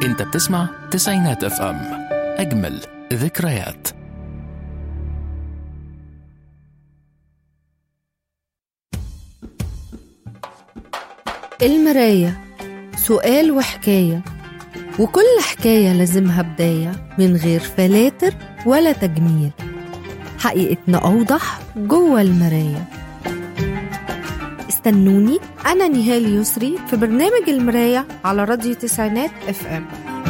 انت بتسمع تسعينات اف ام اجمل ذكريات المراية سؤال وحكاية وكل حكاية لازمها بداية من غير فلاتر ولا تجميل حقيقتنا أوضح جوه المراية استنوني أنا نهال يسري في برنامج المراية على راديو تسعينات اف ام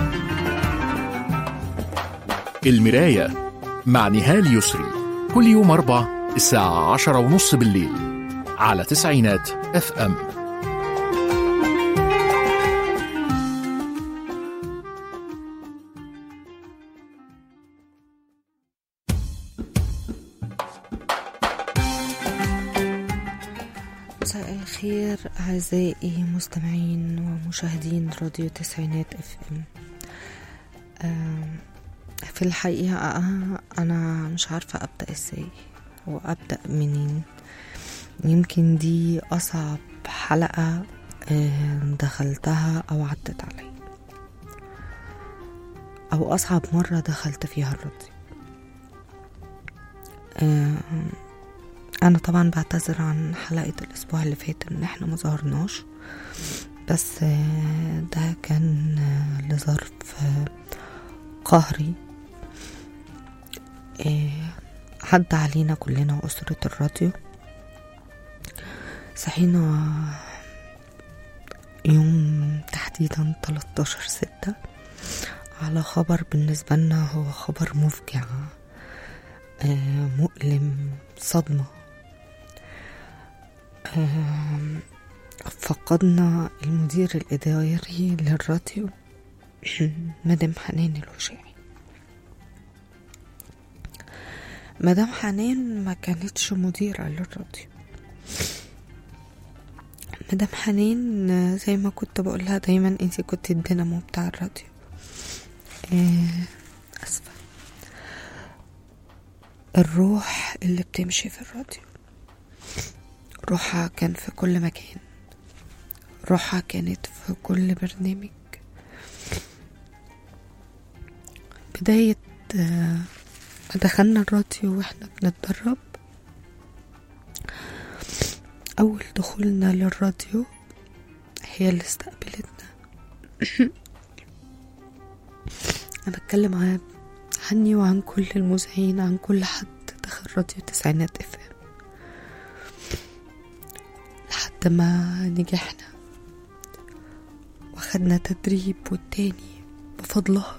المراية مع نهال يسري كل يوم أربع الساعة عشرة ونص بالليل على تسعينات اف ام مساء الخير أعزائي مستمعين ومشاهدين راديو تسعينات اف ام آم، في الحقيقة أنا مش عارفة أبدأ إزاي وأبدأ منين يمكن دي أصعب حلقة آم، دخلتها أو عدت علي أو أصعب مرة دخلت فيها الراديو آم، انا طبعا بعتذر عن حلقة الاسبوع اللي فات ان احنا مظهرناش بس آه، ده كان آه، لظرف آه، قهري آه، عدى علينا كلنا وأسرة الراديو صحينا يوم تحديدا 13 ستة على خبر بالنسبة لنا هو خبر مفجع آه، مؤلم صدمة آم، فقدنا المدير الإداري للراديو مدام حنان الوشاعي مدام حنان ما كانتش مديرة للراديو مدام حنان آه، زي ما كنت بقولها دايما انتي كنت الدينامو بتاع الراديو آه، أسفة الروح اللي بتمشي في الراديو روحها كان في كل مكان روحها كانت في كل برنامج بداية آه، ما دخلنا الراديو واحنا بنتدرب أول دخولنا للراديو هي اللي استقبلتنا أنا بتكلم عن عني وعن كل المذيعين عن كل حد دخل راديو تسعينات اف ام لحد ما نجحنا واخدنا تدريب والتاني بفضلها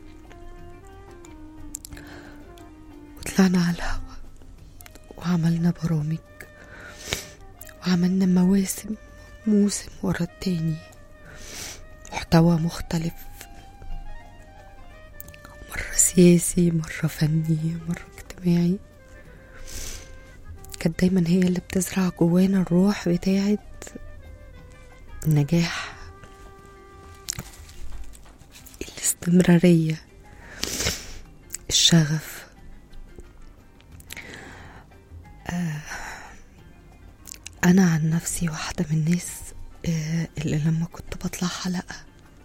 وطلعنا على الهوا وعملنا برامج وعملنا مواسم موسم ورا التاني محتوى مختلف مرة سياسي مرة فني مرة اجتماعي كانت دايما هي اللي بتزرع جوانا الروح بتاعت النجاح الاستمرارية الشغف آه، أنا عن نفسي واحدة من الناس آه، اللي لما كنت بطلع حلقة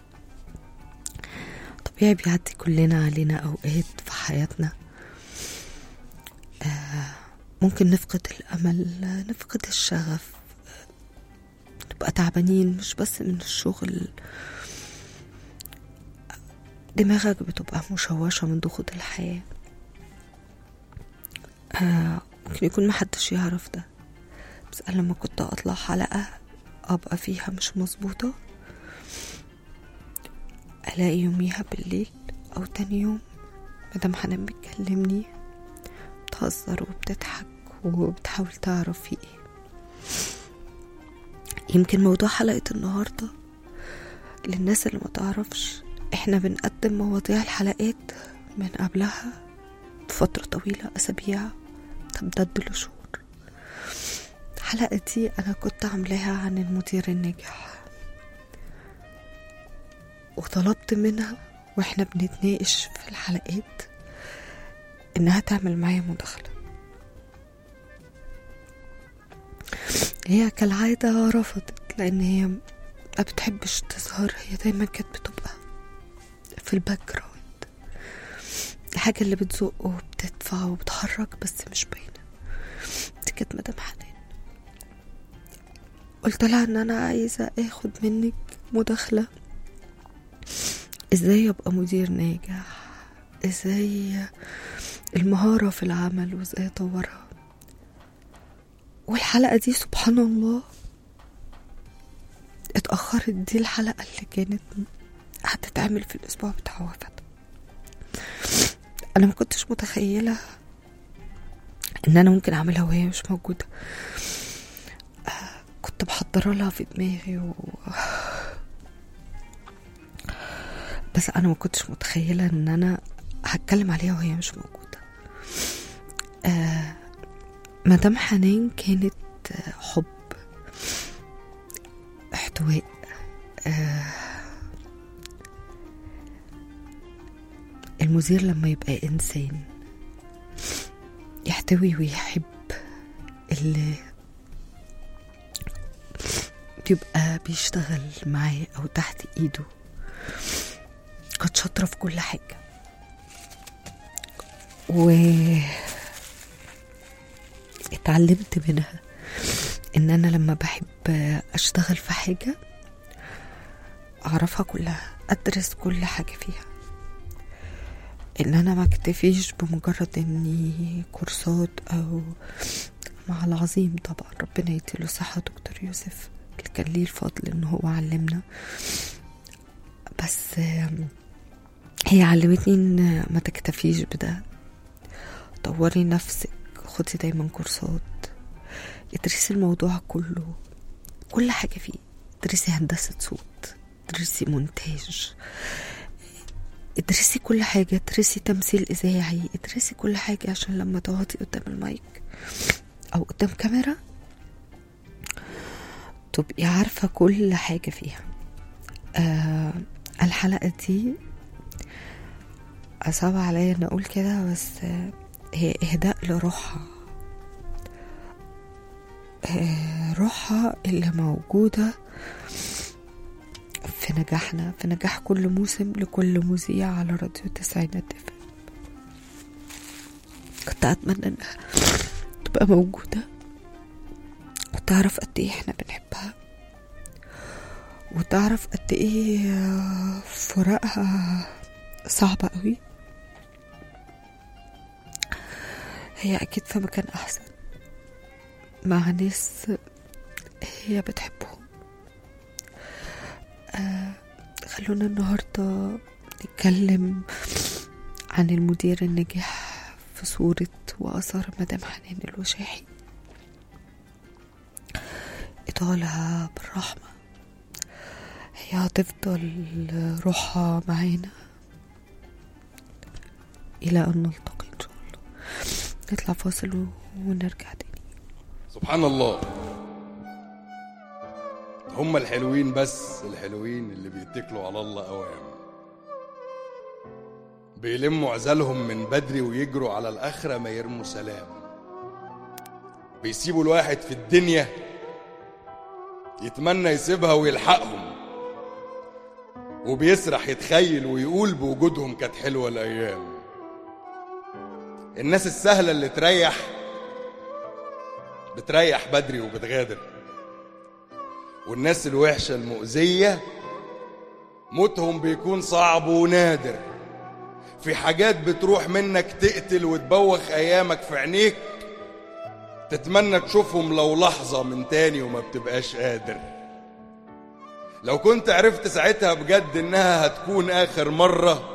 طبيعي بيعدي كلنا علينا أوقات في حياتنا آه، ممكن نفقد الأمل نفقد الشغف نبقى تعبانين مش بس من الشغل دماغك بتبقى مشوشة من ضغوط الحياة آه، ممكن يكون محدش يعرف ده بس أنا لما كنت أطلع حلقة أبقى فيها مش مظبوطة ألاقي يوميها بالليل أو تاني يوم مدام حنان بتكلمني بتهزر وبتضحك وبتحاول تعرف في ايه يمكن موضوع حلقة النهاردة للناس اللي ما تعرفش احنا بنقدم مواضيع الحلقات من قبلها بفترة طويلة أسابيع تمتد لشهور الحلقة دي أنا كنت عاملاها عن المدير الناجح وطلبت منها واحنا بنتناقش في الحلقات انها تعمل معايا مداخلة هي كالعادة رفضت لان هي ما بتحبش تظهر هي دايما كانت بتبقى في الباك جراوند الحاجة اللي بتزق وبتدفع وبتحرك بس مش باينة دي كانت مدام حنان قلت لها ان انا عايزة اخد منك مداخلة ازاي ابقى مدير ناجح ازاي المهارة في العمل وازاي اطورها والحلقة دي سبحان الله اتأخرت دي الحلقة اللي كانت هتتعمل في الأسبوع بتاع وفاة أنا ما كنتش متخيلة إن أنا ممكن أعملها وهي مش موجودة آه، كنت محضرة لها في دماغي و... بس أنا ما كنتش متخيلة إن أنا هتكلم عليها وهي مش موجودة آه مدام حنان كانت آه، حب احتواء آه المدير لما يبقى إنسان يحتوي ويحب اللي يبقى بيشتغل معاه أو تحت إيده كانت شاطرة في كل حاجة و اتعلمت منها ان انا لما بحب اشتغل في حاجة اعرفها كلها ادرس كل حاجة فيها ان انا ما اكتفيش بمجرد اني كورسات او مع العظيم طبعا ربنا يديله صحة دكتور يوسف اللي كان ليه الفضل ان هو علمنا بس آم، هي علمتني ان ما تكتفيش بده طوري نفسك خدي دايما كورسات ادرسي الموضوع كله كل حاجة فيه ادرسي هندسة صوت ادرسي مونتاج ادرسي كل حاجة ادرسي تمثيل إذاعي ادرسي كل حاجة عشان لما تقعدي قدام المايك أو قدام كاميرا تبقي عارفة كل حاجة فيها آه الحلقة دي صعب عليا ان اقول كده بس آه، هي اهداء لروحها آه، روحها اللي موجودة في نجاحنا في نجاح كل موسم لكل مذيع على راديو تسعينات اف كنت اتمنى انها تبقى موجودة وتعرف قد ايه احنا بنحبها وتعرف قد ايه آه، فراقها صعبة قوي هي أكيد في مكان أحسن مع ناس هي بتحبهم آه خلونا النهاردة نتكلم عن المدير الناجح في صورة وأثر مدام حنان الوشاحي إطالها بالرحمة هي هتفضل روحها معانا إلى أن نلتقي إن شاء الله نطلع فاصل و- ونرجع تاني سبحان الله هم الحلوين بس الحلوين اللي بيتكلوا على الله اوام بيلموا عزالهم من بدري ويجروا على الآخرة ما يرموا سلام بيسيبوا الواحد في الدنيا يتمنى يسيبها ويلحقهم وبيسرح يتخيل ويقول بوجودهم كانت حلوة الأيام الناس السهلة اللي تريح بتريح بدري وبتغادر والناس الوحشة المؤذية موتهم بيكون صعب ونادر في حاجات بتروح منك تقتل وتبوخ أيامك في عينيك تتمنى تشوفهم لو لحظة من تاني وما بتبقاش قادر لو كنت عرفت ساعتها بجد إنها هتكون آخر مرة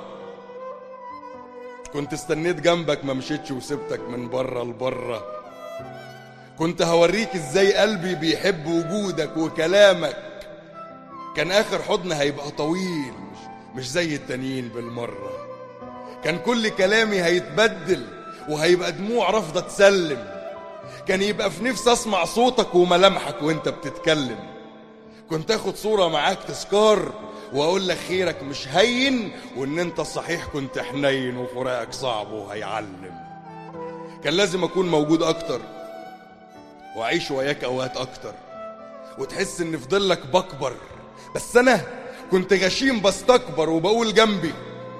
كنت استنيت جنبك ما مشيتش وسبتك من بره لبره كنت هوريك ازاي قلبي بيحب وجودك وكلامك كان اخر حضن هيبقى طويل مش, مش زي التانيين بالمرة كان كل كلامي هيتبدل وهيبقى دموع رافضة تسلم كان يبقى في نفسي اسمع صوتك وملامحك وانت بتتكلم كنت اخد صورة معاك تذكار واقول لك خيرك مش هين وان انت الصحيح كنت حنين وفراقك صعب وهيعلم كان لازم اكون موجود اكتر واعيش وياك اوقات اكتر وتحس ان في ظلك بكبر بس انا كنت غشيم بستكبر وبقول جنبي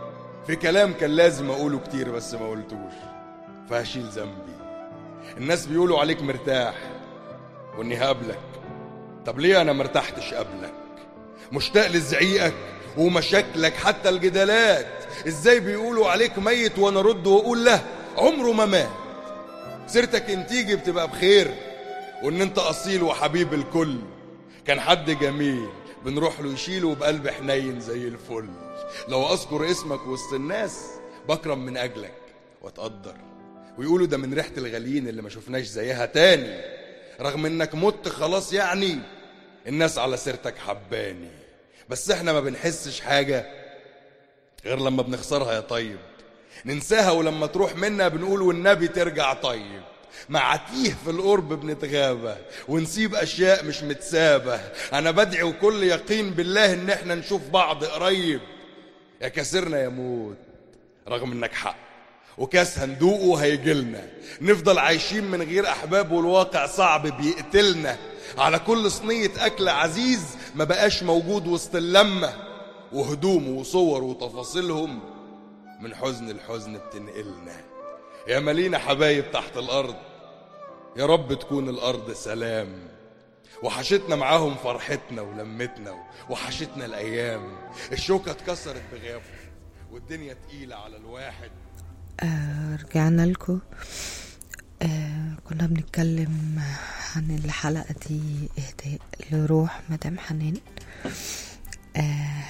في كلام كان لازم اقوله كتير بس ما قلتوش فهشيل ذنبي الناس بيقولوا عليك مرتاح واني هقابلك طب ليه انا مرتحتش قبلك مشتاق لزعيقك ومشاكلك حتى الجدالات ازاي بيقولوا عليك ميت وانا ارد واقول له عمره ما مات سيرتك ان تيجي بتبقى بخير وان انت اصيل وحبيب الكل كان حد جميل بنروح له يشيله بقلب حنين زي الفل لو اذكر اسمك وسط الناس بكرم من اجلك واتقدر ويقولوا ده من ريحه الغاليين اللي ما شفناش زيها تاني رغم انك مت خلاص يعني الناس على سيرتك حباني بس احنا ما بنحسش حاجه غير لما بنخسرها يا طيب ننساها ولما تروح منا بنقول والنبي ترجع طيب مع تيه في القرب بنتغابى ونسيب اشياء مش متسابه انا بدعي وكل يقين بالله ان احنا نشوف بعض قريب يا كسرنا يا موت رغم انك حق وكاس هندوقه هيجيلنا نفضل عايشين من غير احباب والواقع صعب بيقتلنا على كل صينية أكل عزيز ما بقاش موجود وسط اللمة وهدومه وصور وتفاصيلهم من حزن الحزن بتنقلنا يا ملينا حبايب تحت الأرض يا رب تكون الأرض سلام وحشتنا معاهم فرحتنا ولمتنا وحشتنا الأيام الشوكة اتكسرت بغيابهم والدنيا تقيلة على الواحد آه رجعنا لكم آه كنا بنتكلم عن الحلقة دي إهداء لروح مدام حنان آه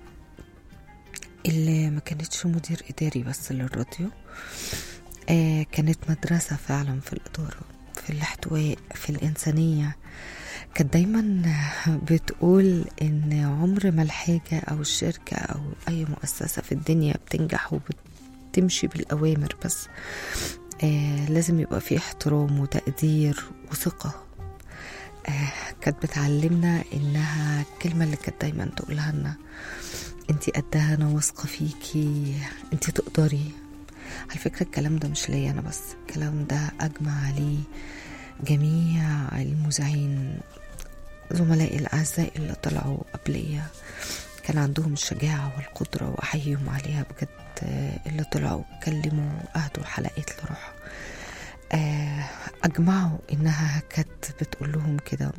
اللي ما كانتش مدير إداري بس للراديو آه كانت مدرسة فعلا في الإدارة في الاحتواء في الإنسانية كانت دايما بتقول إن عمر ما الحاجة أو الشركة أو أي مؤسسة في الدنيا بتنجح وبتمشي بالأوامر بس آه لازم يبقى في احترام وتقدير وثقة آه كانت بتعلمنا إنها الكلمة اللي كانت دايما تقولها لنا انتي قدها أنا واثقة فيكي انتي تقدري على فكرة الكلام ده مش ليا أنا بس الكلام ده أجمع عليه جميع المذيعين زملائي الأعزاء اللي طلعوا قبلية كان عندهم الشجاعة والقدرة وأحييهم عليها بجد اللي طلعوا اتكلموا وأهدوا حلقات لروح أجمعوا إنها كانت بتقول لهم كده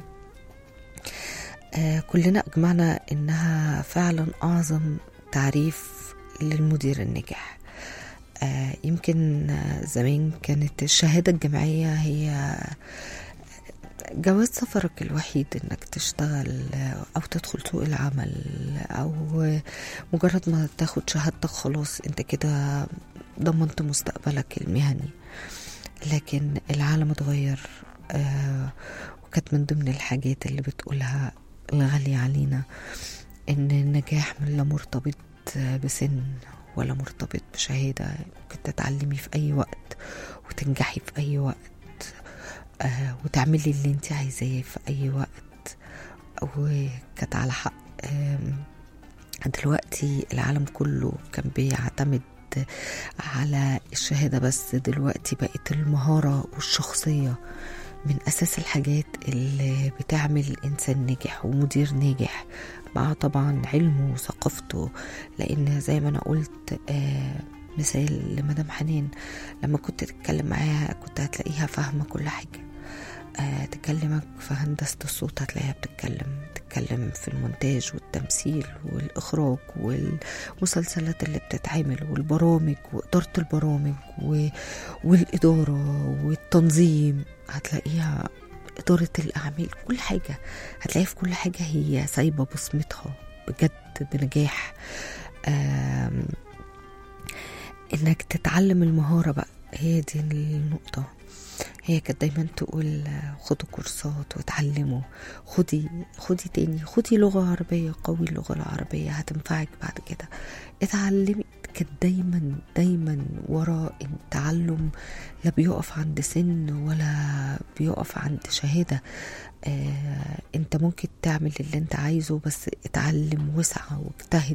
كلنا أجمعنا إنها فعلا أعظم تعريف للمدير الناجح يمكن زمان كانت الشهادة الجامعية هي جواز سفرك الوحيد انك تشتغل او تدخل سوق العمل او مجرد ما تاخد شهادتك خلاص انت كده ضمنت مستقبلك المهني لكن العالم اتغير آه وكانت من ضمن الحاجات اللي بتقولها الغالية علينا ان النجاح لا مرتبط بسن ولا مرتبط بشهادة ممكن تتعلمي في أي وقت وتنجحي في أي وقت آه وتعملي اللي انت عايزاه في اي وقت وكانت على حق دلوقتي العالم كله كان بيعتمد على الشهادة بس دلوقتي بقت المهارة والشخصية من أساس الحاجات اللي بتعمل إنسان ناجح ومدير ناجح مع طبعا علمه وثقافته لأن زي ما أنا قلت آه مثال لمدام حنين لما كنت تتكلم معاها كنت هتلاقيها فاهمة كل حاجة أه تكلمك في هندسة الصوت هتلاقيها بتتكلم تتكلم في المونتاج والتمثيل والإخراج والمسلسلات اللي بتتعمل والبرامج وإدارة البرامج والإدارة والتنظيم هتلاقيها إدارة الأعمال كل حاجة هتلاقيها في كل حاجة هي سايبة بصمتها بجد بنجاح انك تتعلم المهارة بقى هي دي النقطة هي كانت دايما تقول خدوا كورسات وتعلموا خدي خدي تاني خدي لغة عربية قوي اللغة العربية هتنفعك بعد كده اتعلمي كانت دايما دايما ورا التعلم لا بيقف عند سن ولا بيقف عند شهادة آه انت ممكن تعمل اللي انت عايزه بس اتعلم وسع واجتهد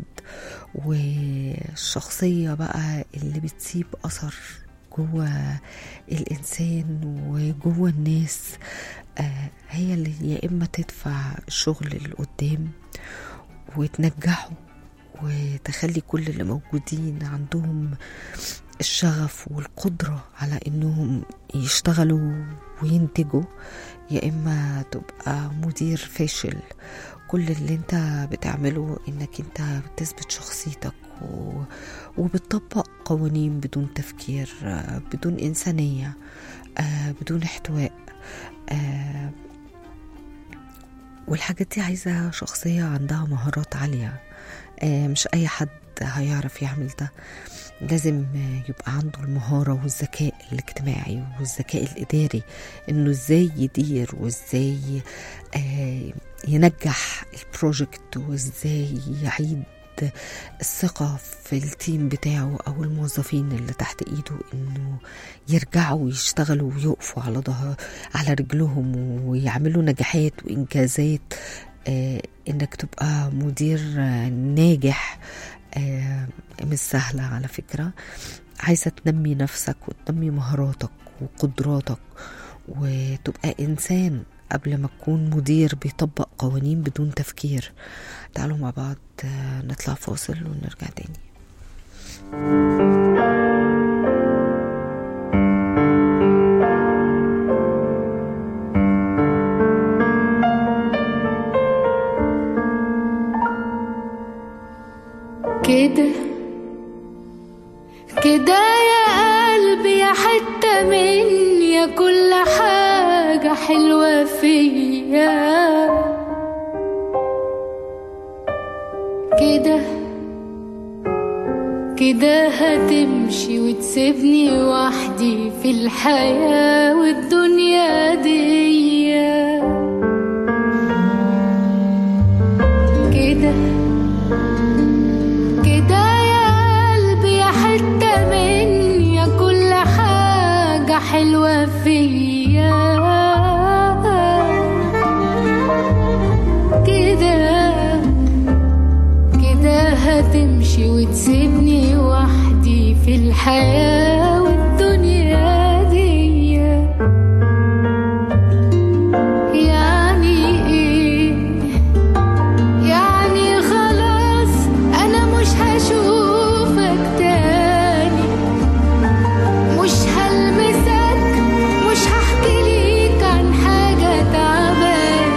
والشخصية بقى اللي بتسيب أثر جوه الإنسان وجوه الناس آه هي اللي يا إما تدفع الشغل اللي قدام وتنجحه وتخلي كل اللي موجودين عندهم الشغف والقدرة على انهم يشتغلوا وينتجوا يا اما تبقى مدير فاشل كل اللي انت بتعمله انك انت بتثبت شخصيتك و... وبتطبق قوانين بدون تفكير آه، بدون انسانية آه، بدون احتواء آه، والحاجات دي عايزة شخصية عندها مهارات عالية آه، مش أي حد هيعرف يعمل ده لازم آه، يبقى عنده المهارة والذكاء الاجتماعي والذكاء الإداري إنه إزاي يدير وإزاي آه، ينجح البروجكت وإزاي يعيد الثقة في التيم بتاعه أو الموظفين اللي تحت إيده إنه يرجعوا يشتغلوا ويقفوا على ظهر على رجلهم ويعملوا نجاحات وإنجازات آه إنك تبقى مدير آه، ناجح آه مش سهلة على فكرة عايزة تنمي نفسك وتنمي مهاراتك وقدراتك وتبقى إنسان قبل ما تكون مدير بيطبق قوانين بدون تفكير تعالوا مع بعض آه، نطلع فاصل ونرجع تاني كده كده يا قلبي يا حتة مني يا كل حاجة حلوة فيا كده كده هتمشي وتسيبني وحدي في الحياة والدنيا دي كده كده يا قلبي يا حتة مني يا كل حاجة حلوة فيا كده كده هتمشي وتسيبني وحدي في الحياة والدنيا دي يعني ايه يعني خلاص انا مش هشوفك تاني مش هلمسك مش هحكي ليك عن حاجة تعبان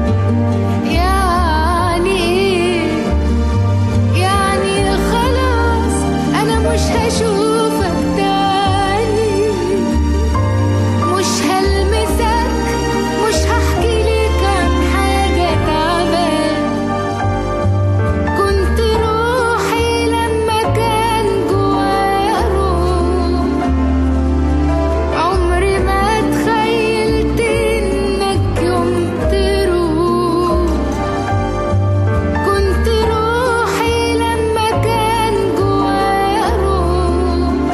يعني ايه يعني خلاص انا مش هشوفك تاني مش هلمسك مش هحكي ليك عن حاجة تعبان كنت روحي لما كان جوايا روح عمري ما تخيلت انك يوم تروح كنت روحي لما كان جوايا روح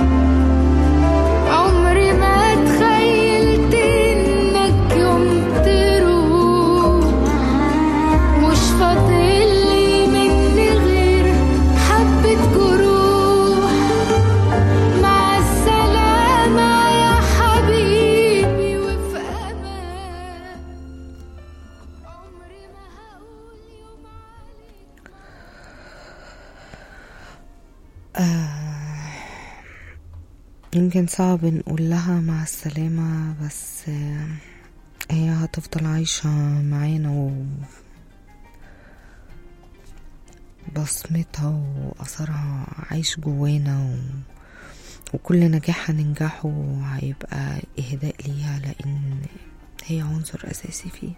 عمري ما تخيلت انك يوم تروح مش فاضلي مني غير حبة جروح مع السلامة يا حبيبي وفي أمان عمري ما هقول يوم عليك آه، يمكن صعب نقول لها مع السلامة بس آه، هي هتفضل عايشة معانا و بصمتها وأثرها عايش جوانا و... وكل نجاح هننجحه هيبقى إهداء ليها لأن هي عنصر أساسي فيه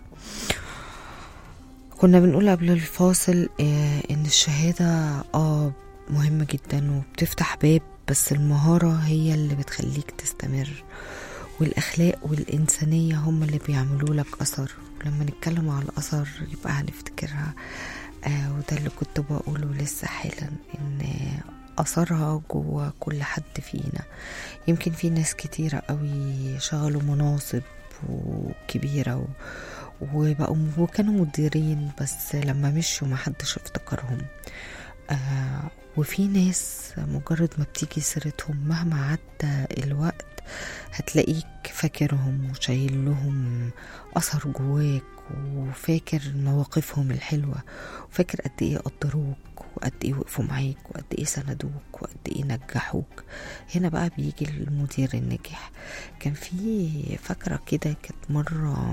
كنا بنقول قبل الفاصل آه، ان الشهادة اه مهمة جدا وبتفتح باب بس المهارة هي اللي بتخليك تستمر والأخلاق والإنسانية هم اللي بيعملوا لك أثر ولما نتكلم على الأثر يبقى هنفتكرها آه وده اللي كنت بقوله لسه حالا إن أثرها جوا كل حد فينا يمكن في ناس كتيرة قوي شغلوا مناصب وكبيرة و... وبقوا وكانوا مديرين بس لما مشوا محدش افتكرهم آه وفي ناس مجرد ما بتيجي سيرتهم مهما عدى الوقت هتلاقيك فاكرهم وشايل لهم أثر جواك وفاكر مواقفهم الحلوة وفاكر قد ايه قدروك وقد ايه وقفوا معاك وقد ايه سندوك وقد ايه نجحوك هنا بقى بيجي المدير الناجح كان في فاكرة كده كانت مرة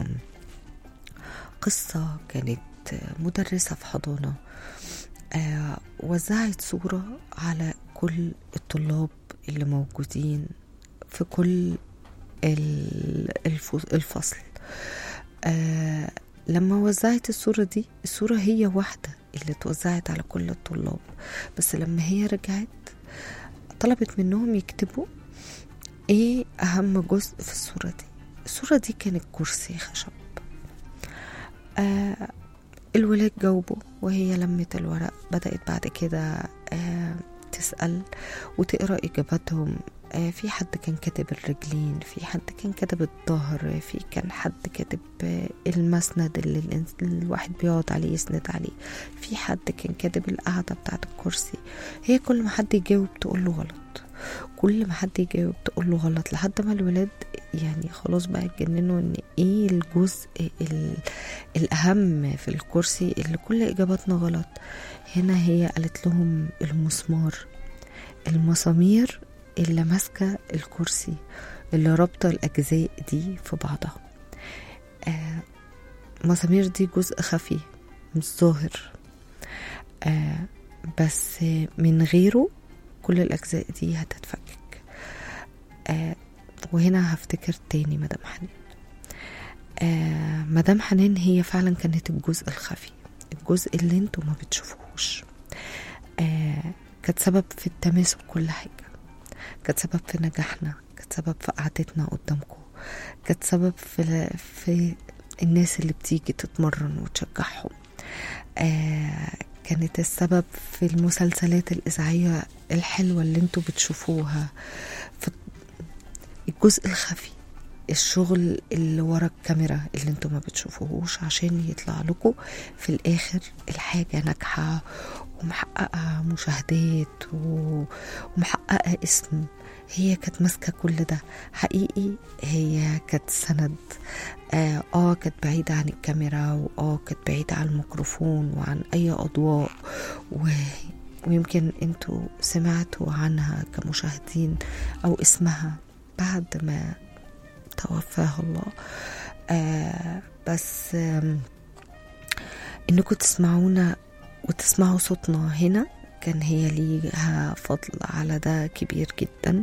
قصة كانت مدرسة في حضانة آه وزعت صورة على كل الطلاب اللي موجودين في كل ال- الف- الفصل آه لما وزعت الصورة دي الصورة هي واحدة اللي اتوزعت على كل الطلاب بس لما هي رجعت طلبت منهم يكتبوا ايه اهم جزء في الصورة دي الصورة دي كانت كرسي خشب آه الولاد جاوبوا وهي لمت الورق بدأت بعد كده آه تسأل وتقرأ إجاباتهم آه في حد كان كاتب الرجلين في حد كان كاتب الظهر في كان حد كاتب آه المسند اللي الإنس- الواحد بيقعد عليه يسند عليه في حد كان كاتب القعدة بتاعت الكرسي هي كل ما حد يجاوب تقول له غلط كل ما حد يجاوب تقول له غلط لحد ما الولاد يعني خلاص بقى اتجننوا ان ايه الجزء ال- الاهم في الكرسي اللي كل اجاباتنا غلط هنا هي قالت لهم المسمار المسامير اللي ماسكه الكرسي اللي رابطه الاجزاء دي في بعضها آه مسامير دي جزء خفي مش ظاهر آه بس من غيره كل الأجزاء دي هتتفكك آه وهنا هفتكر تاني مدام حنان آه مدام حنان هي فعلا كانت الجزء الخفي الجزء اللي انتوا ما بتشوفوهوش آه كانت سبب في التماسك كل حاجة كانت سبب في نجاحنا كانت سبب في قعدتنا قدامكم كانت سبب في, في الناس اللي بتيجي تتمرن وتشجعهم آه كانت السبب في المسلسلات الإذاعية الحلوة اللي انتوا بتشوفوها في الجزء الخفي الشغل اللي ورا الكاميرا اللي انتوا ما بتشوفوهوش عشان يطلع لكم في الآخر الحاجة ناجحة ومحققة مشاهدات و- ومحققة اسم هي كانت ماسكة كل ده حقيقي هي كانت سند اه, آه كانت بعيدة عن الكاميرا واه كانت بعيدة عن الميكروفون وعن أي أضواء و... ويمكن انتوا سمعتوا عنها كمشاهدين أو اسمها بعد ما توفاها الله آه بس آم، انكم تسمعونا وتسمعوا صوتنا هنا كان هي ليها فضل على ده كبير جدا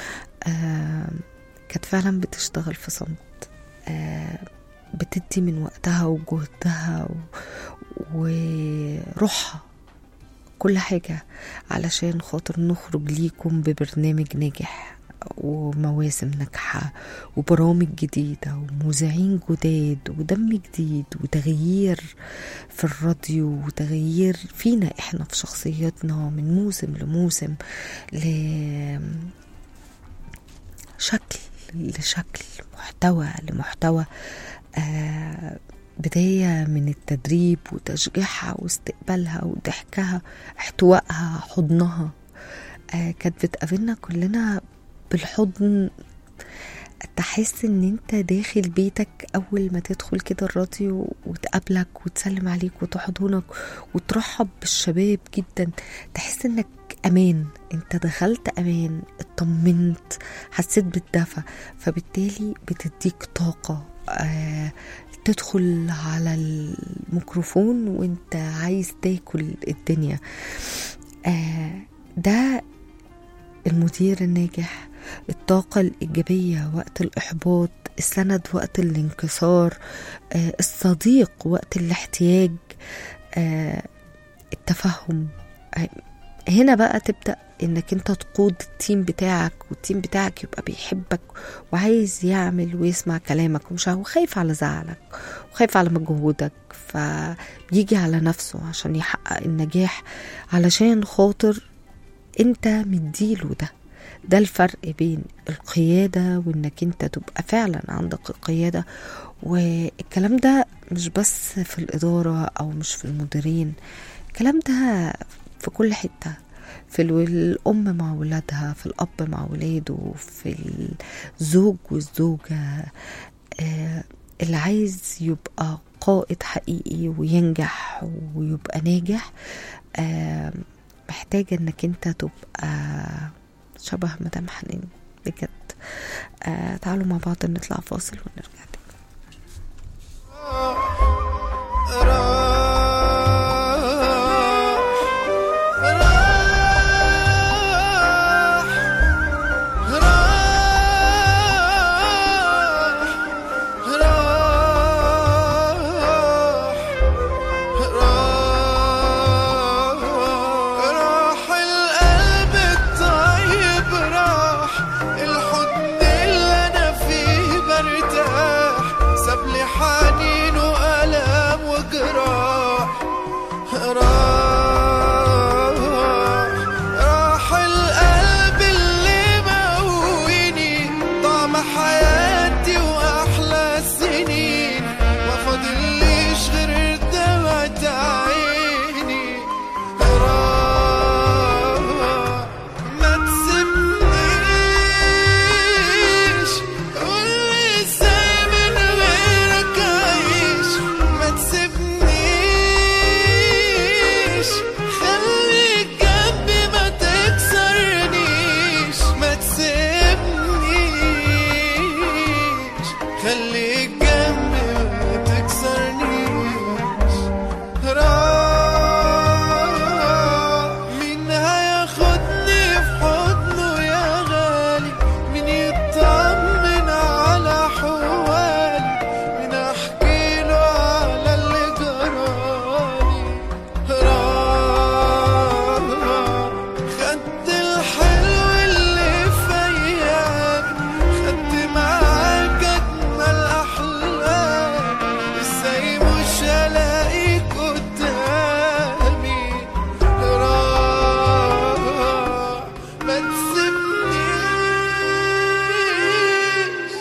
آه كانت فعلا بتشتغل في صمت آه بتدي من وقتها وجهدها و- وروحها كل حاجة علشان خاطر نخرج ليكم ببرنامج ناجح ومواسم ناجحة وبرامج جديدة ومذيعين جداد ودم جديد وتغيير في الراديو وتغيير فينا احنا في شخصياتنا من موسم لموسم لشكل لشكل محتوى لمحتوى آه بداية من التدريب وتشجيعها واستقبالها وضحكها احتوائها حضنها آه كانت بتقابلنا كلنا بالحضن تحس ان انت داخل بيتك اول ما تدخل كده الراديو وتقابلك وتسلم عليك وتحضنك وترحب بالشباب جدا تحس انك امان انت دخلت امان اطمنت حسيت بالدفى فبالتالي بتديك طاقة آه تدخل على الميكروفون وانت عايز تاكل الدنيا آه ده المدير الناجح الطاقة الإيجابية وقت الإحباط السند وقت الانكسار آه، الصديق وقت الاحتياج آه، التفهم آه، هنا بقى تبدأ انك انت تقود التيم بتاعك والتيم بتاعك يبقى بيحبك وعايز يعمل ويسمع كلامك ومش هو خايف على زعلك وخايف على مجهودك فبيجي على نفسه عشان يحقق النجاح علشان خاطر انت مديله ده ده الفرق بين القيادة وانك انت تبقى فعلا عندك القيادة والكلام ده مش بس في الإدارة أو مش في المديرين الكلام ده في كل حتة في الو- الأم مع ولادها في الأب مع ولاده في الزوج والزوجة آه، اللي عايز يبقى قائد حقيقي وينجح ويبقى ناجح آه، محتاجة انك انت تبقى شبه مدام حنين بجد آه تعالوا مع بعض نطلع فاصل ونرجع تاني راح القلب الطيب راح الحضن اللي انا فيه برتاح ساب لي حنين والام وجراح راح راح القلب اللي مويني طعم حياتي واحلى السنين ما فاضليش غير دمعة عيني راح ما تسيبنيش قولي ازاي من غيرك اعيش ما تسيبنيش خليك جنبي ما تكسرنيش ما تسيبنيش خليك جنبي ما تكسرنيش راح مين هياخدني في حضنه يا غالي مين يطمن على حوالي مين احكي له على اللي جرالي راح خدت الحلو اللي في ايامي خدت معاك اجمل احلام ازاي مش هلاقيك قدامي راح ما تسيبنيش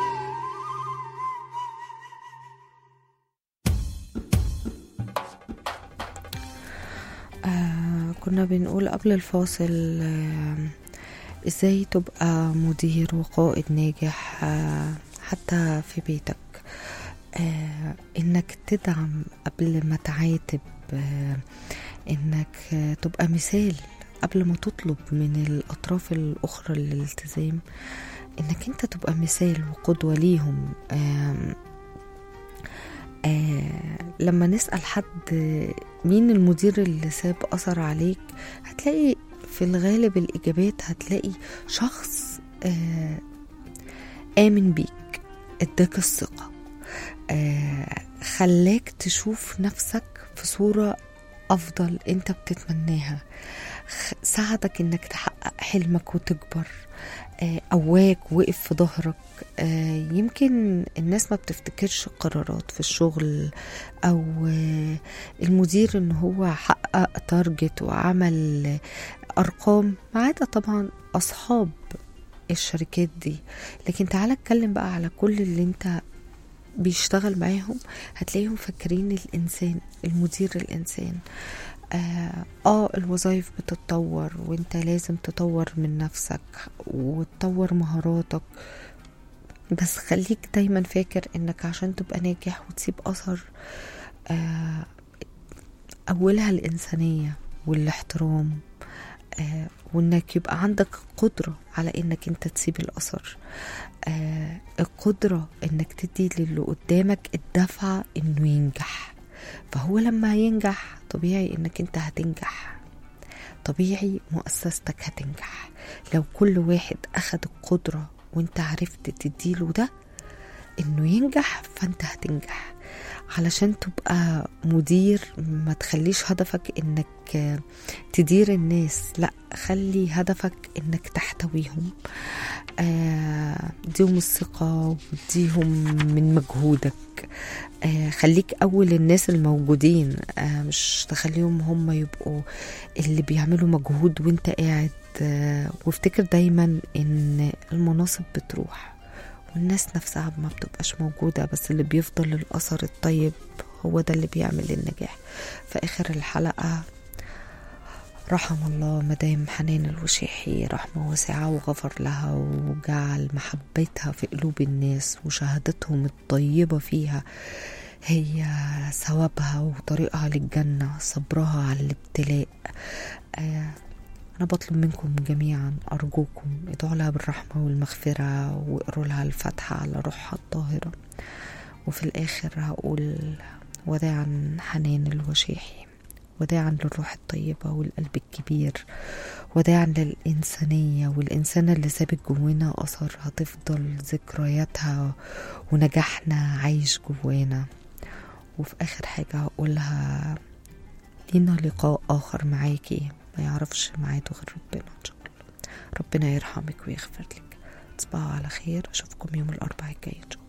آه كنا بنقول قبل الفاصل آه ازاي تبقى مدير وقائد ناجح آه حتى في بيتك آه انك تدعم قبل ما تعاتب آه انك آه تبقى مثال قبل ما تطلب من الاطراف الاخرى للالتزام انك انت تبقى مثال وقدوة ليهم آم آه لما نسأل حد مين المدير اللي ساب أثر عليك هتلاقي في الغالب الإجابات هتلاقي شخص آه آمن بيك اداك الثقة آه خلاك تشوف نفسك في صورة أفضل أنت بتتمناها خ- ساعدك إنك تحقق حلمك وتكبر آه، قواك وقف في ظهرك آه، يمكن الناس ما بتفتكرش قرارات في الشغل او آه، المدير ان هو حقق تارجت وعمل آه، ارقام ما عدا طبعا اصحاب الشركات دي لكن تعالى اتكلم بقى على كل اللي انت بيشتغل معاهم هتلاقيهم فاكرين الانسان المدير الانسان آه, اه الوظائف بتتطور وانت لازم تطور من نفسك وتطور مهاراتك بس خليك دايما فاكر انك عشان تبقى ناجح وتسيب اثر آه اولها الانسانيه والاحترام آه وانك يبقى عندك قدره على انك انت تسيب الاثر آه القدره انك تدي للي قدامك الدفعه انه ينجح فهو لما ينجح طبيعي انك انت هتنجح طبيعي مؤسستك هتنجح لو كل واحد اخد القدرة وانت عرفت تديله ده انه ينجح فانت هتنجح علشان تبقى مدير ما تخليش هدفك انك تدير الناس لا خلي هدفك انك تحتويهم آه اديهم الثقة واديهم من مجهودك آه خليك اول الناس الموجودين آه مش تخليهم هم يبقوا اللي بيعملوا مجهود وانت قاعد آه وافتكر دايما ان المناصب بتروح والناس نفسها ما بتبقاش موجودة بس اللي بيفضل الأثر الطيب هو ده اللي بيعمل النجاح في آخر الحلقة رحم الله مدام حنان الوشيحي رحمة واسعة وغفر لها وجعل محبتها في قلوب الناس وشهادتهم الطيبة فيها هي ثوابها وطريقها للجنة صبرها على الابتلاء آه أنا بطلب منكم جميعا أرجوكم ادعوا لها بالرحمة والمغفرة واقروا لها الفاتحة على روحها الطاهرة وفي الآخر هقول وداعا حنان الوشيحي وداعا للروح الطيبة والقلب الكبير وداعا للإنسانية والإنسانة اللي سابت جوانا أثر هتفضل ذكرياتها ونجاحنا عايش جوانا وفي آخر حاجة هقولها لينا لقاء آخر معاكي ما يعرفش معاده غير ربنا إن شاء الله ربنا يرحمك ويغفر لك تصبحوا على خير أشوفكم يوم الأربعاء الجاي إن شاء الله